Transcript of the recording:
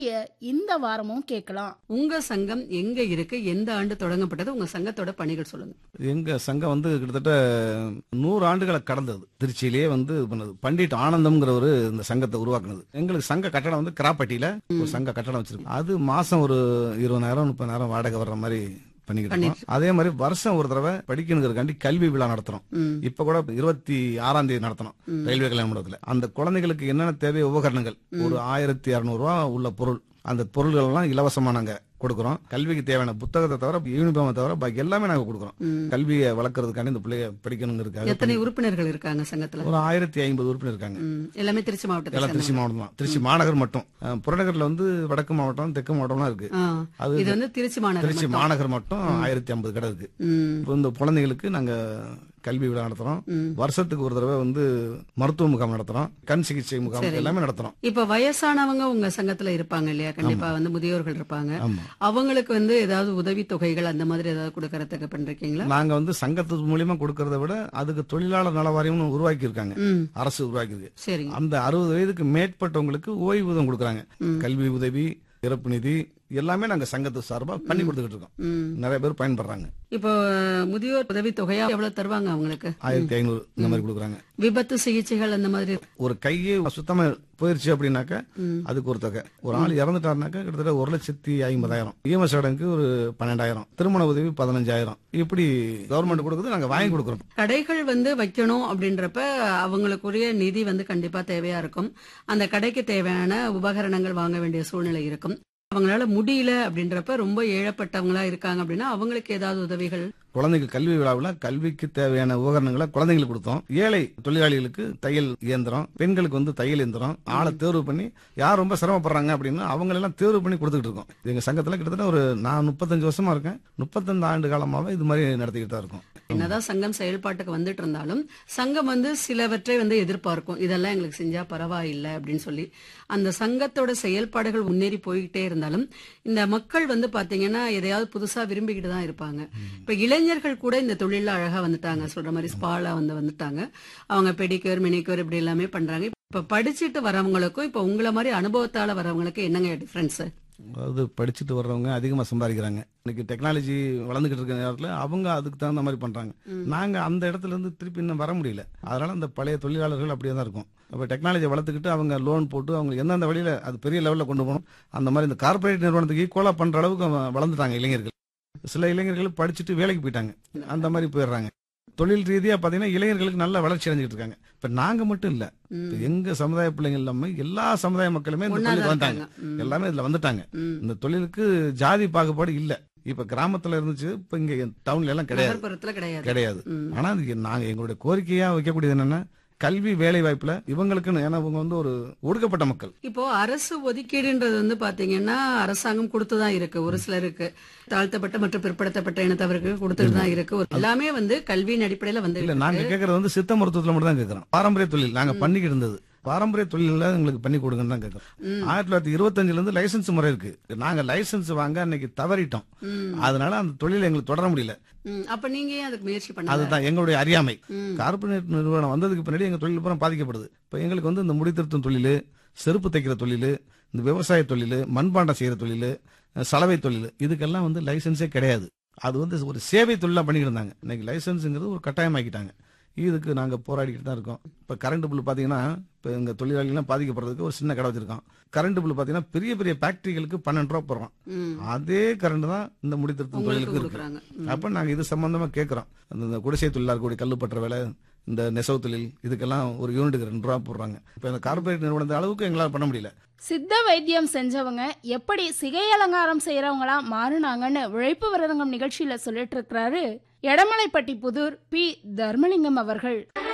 இந்த வாரமும் கேட்கலாம் உங்க சங்கம் எங்க இருக்கு எந்த ஆண்டு தொடங்கப்பட்டது உங்க சங்கத்தோட பணிகள் சொல்லுங்க எங்க சங்கம் வந்து கிட்டத்தட்ட நூறு ஆண்டுகளை கடந்தது திருச்சியிலேயே வந்து இது பண்ணது பண்டிட் ஆனந்தம்ங்கிறவர் இந்த சங்கத்தை உருவாக்குனது எங்களுக்கு சங்க கட்டடம் வந்து கிராப்பட்டியில ஒரு சங்க கட்டடம் வச்சிருக்கோம் அது மாசம் ஒரு இருபதாயிரம் முப்பதாயிரம் வாடகை வர்ற மாதிரி பண்ணிக்கிட்டு இருக்கோம் அதே மாதிரி வருஷம் ஒரு தடவை படிக்கணுங்கிறதுக்காண்டி கல்வி விழா நடத்துறோம் ம். இப்ப கூட இருபத்தி ஆறாம் தேதி நடத்தணும் ரயில்வே கல்யாண மண்டபத்துல அந்த குழந்தைகளுக்கு என்னென்ன தேவை உபகரணங்கள் ஒரு ஆயிரத்தி இருநூறு ரூபா உள்ள பொருள் அந்த பொருள்கள் எல்லாம் இலவசமா நாங்க கொடுக்குறோம் கல்விக்கு தேவையான புத்தகத்தை தவிர யூனிஃபார்மை தவிர பாக்கி எல்லாமே நாங்க கொடுக்குறோம் கல்வியை வளர்க்கறதுக்காண்டி இந்த பிள்ளைய படிக்கணுங்கிறதுக்காக எத்தனை உறுப்பினர்கள் இருக்காங்க சங்கத்துல ஒரு ஆயிரத்தி ஐம்பது உறுப்பினர் இருக்காங்க ம், எல்லாமே திருச்சி மாவட்டத்தில் எல்லாம் திருச்சி மாவட்டம் தான் திருச்சி மாநகர் மட்டும் அஹ், புறநகர்ல வந்து வடக்கு மாவட்டம் தெற்கு மாவட்டம்லாம் இருக்கு ஆ, அது இது வந்து திருச்சி மாநகர் திருச்சி மட்டும். மாநகர் மட்டும் ஆயிரத்தி ஐம்பது கடை இருக்கு ம், இப்போ இந்த குழந்தைகளுக்கு நாங்க கல்வி விழா நடத்துறோம் வருஷத்துக்கு ஒரு தடவை வந்து மருத்துவ முகாம் நடத்துறோம் கண் சிகிச்சை முகாம் எல்லாமே நடத்துறோம் இப்ப வயசானவங்க உங்க சங்கத்துல இருப்பாங்க இல்லையா கண்டிப்பா வந்து முதியோர்கள் இருப்பாங்க ஆமா அவங்களுக்கு வந்து ஏதாவது உதவி தொகைகள் அந்த மாதிரி ஏதாவது கொடுக்கறதுக்கு பண்றீங்களா நாங்க வந்து சங்கத்து மூலியமா கொடுக்கறத விட அதுக்கு தொழிலாளர் நல வாரியம்னு உருவாக்கி இருக்காங்க ம் அரசு உருவாக்கி இருக்கு சரிங்க அந்த அறுபது வயதுக்கு மேற்பட்டவங்களுக்கு ஓய்வூதியம் கொடுக்குறாங்க கல்வி உதவி இறப்பு நிதி எல்லாமே நாங்க சங்கத்து சார்பா பண்ணி கொடுத்துக்கிட்டு இருக்கோம் ம் நிறைய பேர் பயன்படுறாங்க இப்போ முதியோர் உதவி தொகையா எவ்வளவு தருவாங்க அவங்களுக்கு ஆயிரத்தி ஐநூறு இந்த மாதிரி கொடுக்குறாங்க விபத்து சிகிச்சைகள் அந்த மாதிரி ஒரு கையே சுத்தமா போயிருச்சு அப்படின்னாக்க அதுக்கு ஒரு தொகை ஒரு ஆள் இறந்துட்டாருனாக்கா கிட்டத்தட்ட ஒரு லட்சத்தி ஐம்பதாயிரம் இஎம்எஸ் சடங்குக்கு ஒரு பன்னெண்டாயிரம் திருமண உதவி பதினஞ்சாயிரம் இப்படி கவர்மெண்ட் கொடுக்குது நாங்க வாங்கி கொடுக்குறோம் கடைகள் வந்து வைக்கணும் அப்படின்றப்ப அவங்களுக்குரிய நிதி வந்து கண்டிப்பா தேவையா இருக்கும் அந்த கடைக்கு தேவையான உபகரணங்கள் வாங்க வேண்டிய சூழ்நிலை இருக்கும் அவங்களால முடியல அப்படின்றப்ப ரொம்ப ஏழப்பட்டவங்களா இருக்காங்க அப்படின்னா அவங்களுக்கு ஏதாவது உதவிகள் குழந்தைகள் கல்வி விழாவில் கல்விக்கு தேவையான உபகரணங்களை குழந்தைங்களுக்கு கொடுத்தோம் ஏழை தொழிலாளிகளுக்கு தையல் இயந்திரம் பெண்களுக்கு வந்து தையல் இயந்திரம் ஆளை தேர்வு பண்ணி யார் ரொம்ப சிரமப்படுறாங்க அப்படின்னா அவங்களெல்லாம் தேர்வு பண்ணி கொடுத்துக்கிட்டு இருக்கோம் எங்க சங்கத்துல கிட்டத்தட்ட ஒரு நான் முப்பத்தஞ்சு வருஷமா இருக்கேன் முப்பத்தஞ்சு ஆண்டு காலமாவே இது மாதிரி நடத்திக்கிட்டு தான் இருக்கோம் என்னதான் சங்கம் செயல்பாட்டுக்கு வந்துட்டு இருந்தாலும் சங்கம் வந்து சிலவற்றை வந்து எதிர்பார்க்கும் இதெல்லாம் எங்களுக்கு செஞ்சா பரவாயில்லை அப்படின்னு சொல்லி அந்த சங்கத்தோட செயல்பாடுகள் முன்னேறி போய்கிட்டே இருந்தாலும் இந்த மக்கள் வந்து பாத்தீங்கன்னா எதையாவது புதுசா விரும்பிக்கிட்டு தான் இருப்பாங்க இப்ப இளைஞர்கள் கூட இந்த தொழில அழகா வந்துட்டாங்க சொல்ற மாதிரி ஸ்பாலா வந்து வந்துட்டாங்க அவங்க பெடிக்யூர் மினிக்யூர் இப்படி எல்லாமே பண்றாங்க இப்ப படிச்சுட்டு வரவங்களுக்கும் இப்ப உங்களை மாதிரி அனுபவத்தால வரவங்களுக்கு என்னங்க டிஃபரன்ஸ் அதாவது படிச்சுட்டு வர்றவங்க அதிகமா சம்பாதிக்கிறாங்க இன்னைக்கு டெக்னாலஜி வளர்ந்துகிட்டு இருக்க நேரத்துல அவங்க அதுக்கு தகுந்த மாதிரி பண்றாங்க நாங்க அந்த இடத்துல இருந்து திருப்பி இன்னும் வர முடியல அதனால அந்த பழைய தொழிலாளர்கள் அப்படியே தான் இருக்கும் அப்ப டெக்னாலஜி வளர்த்துக்கிட்டு அவங்க லோன் போட்டு அவங்க எந்தெந்த வழியில அது பெரிய லெவல்ல கொண்டு போகணும் அந்த மாதிரி இந்த கார்ப்பரேட் நிறுவனத்துக்கு ஈக்குவலா பண்ற அளவுக்கு அவங்க வளர்ந்துட்டாங்க இளைஞர்கள் சில இளைஞர்கள் படிச்சுட்டு வேலைக்கு போயிட்டாங்க அந்த மாதிரி போயிடுறாங்க தொழில் ரீதியா பாத்தீங்கன்னா இளைஞர்களுக்கு நல்ல வளர்ச்சி அடைஞ்சிட்டு இருக்காங்க இப்ப நாங்க மட்டும் இல்ல இப்ப எங்க சமுதாய பிள்ளைங்க இல்லாம எல்லா சமுதாய மக்களுமே இந்த ஒண்ணா தொழிலுக்கு தான் வந்துட்டாங்க இருக்காங்க. ம். எல்லாமே இதுல வந்துட்டாங்க ம். இந்த தொழிலுக்கு ஜாதி பாகுபாடு இல்ல இப்ப கிராமத்துல இருந்துச்சு இப்ப இங்க டவுன்ல எல்லாம் கிடையாது நகர்ப்புறத்துல கிடையாது கிடையாது ம். ஆனா இது நாங்க எங்களுடைய கோரிக்கையா வைக்கக்கூடியது என்னன்னா கல்வி வேலை வாய்ப்புல இவங்களுக்குன்னு ஏன்னா இவங்க வந்து ஒரு ஒடுக்கப்பட்ட மக்கள் இப்போ அரசு ஒதுக்கீடுன்றது வந்து பாத்தீங்கன்னா அரசாங்கம் கொடுத்துதான் இருக்கு ஒரு சிலருக்கு தாழ்த்தப்பட்ட மற்றும் பிற்படுத்தப்பட்ட இனத்தவருக்கு கொடுத்துட்டு தான் இருக்கு ஒரு- எல்லாமே வந்து கல்வியின் அடிப்படையில வந்து இல்ல நாங்க கேக்குறது வந்து சித்த மருத்துவத்துல மட்டும் தான் கேக்குறோம் பாரம்பரிய தொழில் நாங்க பண்ணிக்கிட்டு இருந்தது பாரம்பரிய தொழில எங்களுக்கு பண்ணி கொடுங்கன்னு தான் கேக்குறோம் ஆயிரத்தி தொள்ளாயிரத்தி இருபத்தஞ்சுல இருந்து லைசன்ஸ் முறை இருக்கு நாங்க லைசன்ஸ் வாங்க அன்னைக்கு தவறிட்டோம் ம். அதனால அந்த தொழிலை எங்களுக்கு தொடர முடியல ம், அப்ப நீங்க ஏன் அதுக்கு முயற்சி பண்ணல அதுதான் எங்களுடைய அறியாமை ம். கார்பரேட் நிறுவனம் வந்ததுக்கு பின்னாடி எங்க தொழில் பூரா பாதிக்கப்படுது இப்ப எங்களுக்கு வந்து இந்த முடித்திருத்தும் தொழில் செருப்பு தைக்கிற தொழில் இந்த விவசாய தொழில் மண்பாண்டம் செய்யற தொழில் சலவை தொழில் இதுக்கெல்லாம் வந்து லைசன்ஸே கிடையாது அது வந்து ஒரு சேவை தொழிலா பண்ணிட்டு இருந்தாங்க இன்னைக்கு லைசன்ஸுங்கிறது ஒரு கட்டாயமாக்கிட்டாங்க இதுக்கு நாங்க போராடிக்கிட்டு தான் இருக்கோம் இப்ப கரண்ட் பில் பாத்தீங்கன்னா இப்ப எங்க தொழிலாளிகள்லாம் பாதிக்கப்படுறதுக்கு ஒரு சின்ன கடை வச்சிருக்கோம் கரண்ட் பில் பாத்தீங்கன்னா பெரிய பெரிய ஃபேக்டரிகளுக்கு பன்னெண்டு ரூபா போடுறோம் ம். அதே கரண்ட் தான் இந்த முடித்திருத்தும் உங்களுக்கு தொழிலுக்கு இருக்கு கொடுக்குறாங்க அப்ப நாங்க இது சம்பந்தமா கேக்குறோம் அந்த இந்த குடிசை தொழிலாளர் கூடிய கல்லு பற்ற வேலை இந்த நெசவு தொழில் இதுக்கெல்லாம் ஒரு யூனிட்டுக்கு ரெண்டு ரூபா போடுறாங்க இப்ப இந்த கார்பரேட் நிறுவனத்து அளவுக்கு எங்களால பண்ண முடியல சித்த வைத்தியம் செஞ்சவங்க எப்படி சிகை அலங்காரம் செய்யறவங்களா மாறுனாங்கன்னு உழைப்பு விரதங்கம் நிகழ்ச்சியில சொல்லிட்டு இருக்கிறாரு எடமலைப்பட்டி புதூர் பி தர்மலிங்கம் அவர்கள்